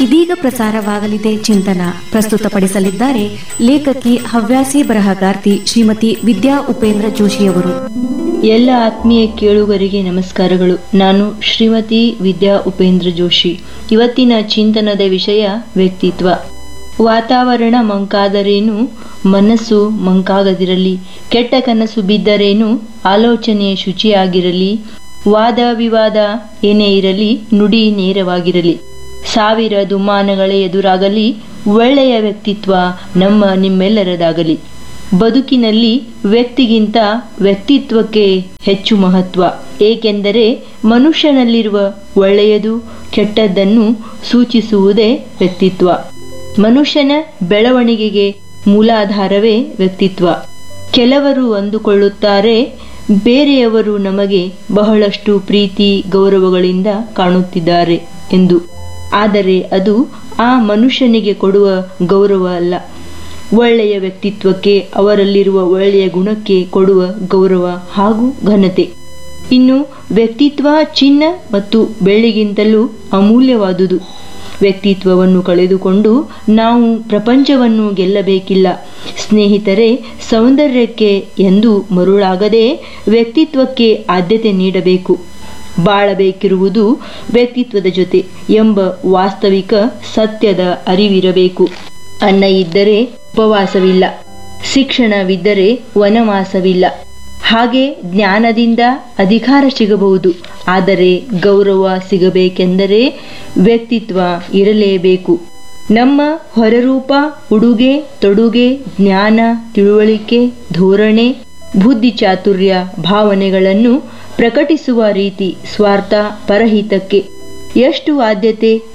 ಇದೀಗ ಪ್ರಸಾರವಾಗಲಿದೆ ಚಿಂತನ ಪ್ರಸ್ತುತಪಡಿಸಲಿದ್ದಾರೆ ಲೇಖಕಿ ಹವ್ಯಾಸಿ ಬರಹಗಾರ್ತಿ ಶ್ರೀಮತಿ ವಿದ್ಯಾ ಉಪೇಂದ್ರ ಜೋಶಿಯವರು ಎಲ್ಲ ಆತ್ಮೀಯ ಕೇಳುಗರಿಗೆ ನಮಸ್ಕಾರಗಳು ನಾನು ಶ್ರೀಮತಿ ವಿದ್ಯಾ ಉಪೇಂದ್ರ ಜೋಶಿ ಇವತ್ತಿನ ಚಿಂತನದ ವಿಷಯ ವ್ಯಕ್ತಿತ್ವ ವಾತಾವರಣ ಮಂಕಾದರೇನು ಮನಸ್ಸು ಮಂಕಾಗದಿರಲಿ ಕೆಟ್ಟ ಕನಸು ಬಿದ್ದರೇನು ಆಲೋಚನೆ ಶುಚಿಯಾಗಿರಲಿ ವಾದ ವಿವಾದ ಏನೇ ಇರಲಿ ನುಡಿ ನೇರವಾಗಿರಲಿ ಸಾವಿರ ದುಮ್ಮಾನಗಳೇ ಎದುರಾಗಲಿ ಒಳ್ಳೆಯ ವ್ಯಕ್ತಿತ್ವ ನಮ್ಮ ನಿಮ್ಮೆಲ್ಲರದಾಗಲಿ ಬದುಕಿನಲ್ಲಿ ವ್ಯಕ್ತಿಗಿಂತ ವ್ಯಕ್ತಿತ್ವಕ್ಕೆ ಹೆಚ್ಚು ಮಹತ್ವ ಏಕೆಂದರೆ ಮನುಷ್ಯನಲ್ಲಿರುವ ಒಳ್ಳೆಯದು ಕೆಟ್ಟದ್ದನ್ನು ಸೂಚಿಸುವುದೇ ವ್ಯಕ್ತಿತ್ವ ಮನುಷ್ಯನ ಬೆಳವಣಿಗೆಗೆ ಮೂಲಾಧಾರವೇ ವ್ಯಕ್ತಿತ್ವ ಕೆಲವರು ಅಂದುಕೊಳ್ಳುತ್ತಾರೆ ಬೇರೆಯವರು ನಮಗೆ ಬಹಳಷ್ಟು ಪ್ರೀತಿ ಗೌರವಗಳಿಂದ ಕಾಣುತ್ತಿದ್ದಾರೆ ಎಂದು ಆದರೆ ಅದು ಆ ಮನುಷ್ಯನಿಗೆ ಕೊಡುವ ಗೌರವ ಅಲ್ಲ ಒಳ್ಳೆಯ ವ್ಯಕ್ತಿತ್ವಕ್ಕೆ ಅವರಲ್ಲಿರುವ ಒಳ್ಳೆಯ ಗುಣಕ್ಕೆ ಕೊಡುವ ಗೌರವ ಹಾಗೂ ಘನತೆ ಇನ್ನು ವ್ಯಕ್ತಿತ್ವ ಚಿನ್ನ ಮತ್ತು ಬೆಳ್ಳಿಗಿಂತಲೂ ಅಮೂಲ್ಯವಾದುದು ವ್ಯಕ್ತಿತ್ವವನ್ನು ಕಳೆದುಕೊಂಡು ನಾವು ಪ್ರಪಂಚವನ್ನು ಗೆಲ್ಲಬೇಕಿಲ್ಲ ಸ್ನೇಹಿತರೆ ಸೌಂದರ್ಯಕ್ಕೆ ಎಂದು ಮರುಳಾಗದೆ ವ್ಯಕ್ತಿತ್ವಕ್ಕೆ ಆದ್ಯತೆ ನೀಡಬೇಕು ಬಾಳಬೇಕಿರುವುದು ವ್ಯಕ್ತಿತ್ವದ ಜೊತೆ ಎಂಬ ವಾಸ್ತವಿಕ ಸತ್ಯದ ಅರಿವಿರಬೇಕು ಅನ್ನ ಇದ್ದರೆ ಉಪವಾಸವಿಲ್ಲ ಶಿಕ್ಷಣವಿದ್ದರೆ ವನವಾಸವಿಲ್ಲ ಹಾಗೆ ಜ್ಞಾನದಿಂದ ಅಧಿಕಾರ ಸಿಗಬಹುದು ಆದರೆ ಗೌರವ ಸಿಗಬೇಕೆಂದರೆ ವ್ಯಕ್ತಿತ್ವ ಇರಲೇಬೇಕು ನಮ್ಮ ಹೊರರೂಪ ಉಡುಗೆ ತೊಡುಗೆ ಜ್ಞಾನ ತಿಳುವಳಿಕೆ ಧೋರಣೆ ಬುದ್ಧಿ ಚಾತುರ್ಯ ಭಾವನೆಗಳನ್ನು ಪ್ರಕಟಿಸುವ ರೀತಿ ಸ್ವಾರ್ಥ ಪರಹಿತಕ್ಕೆ ಎಷ್ಟು ಆದ್ಯತೆ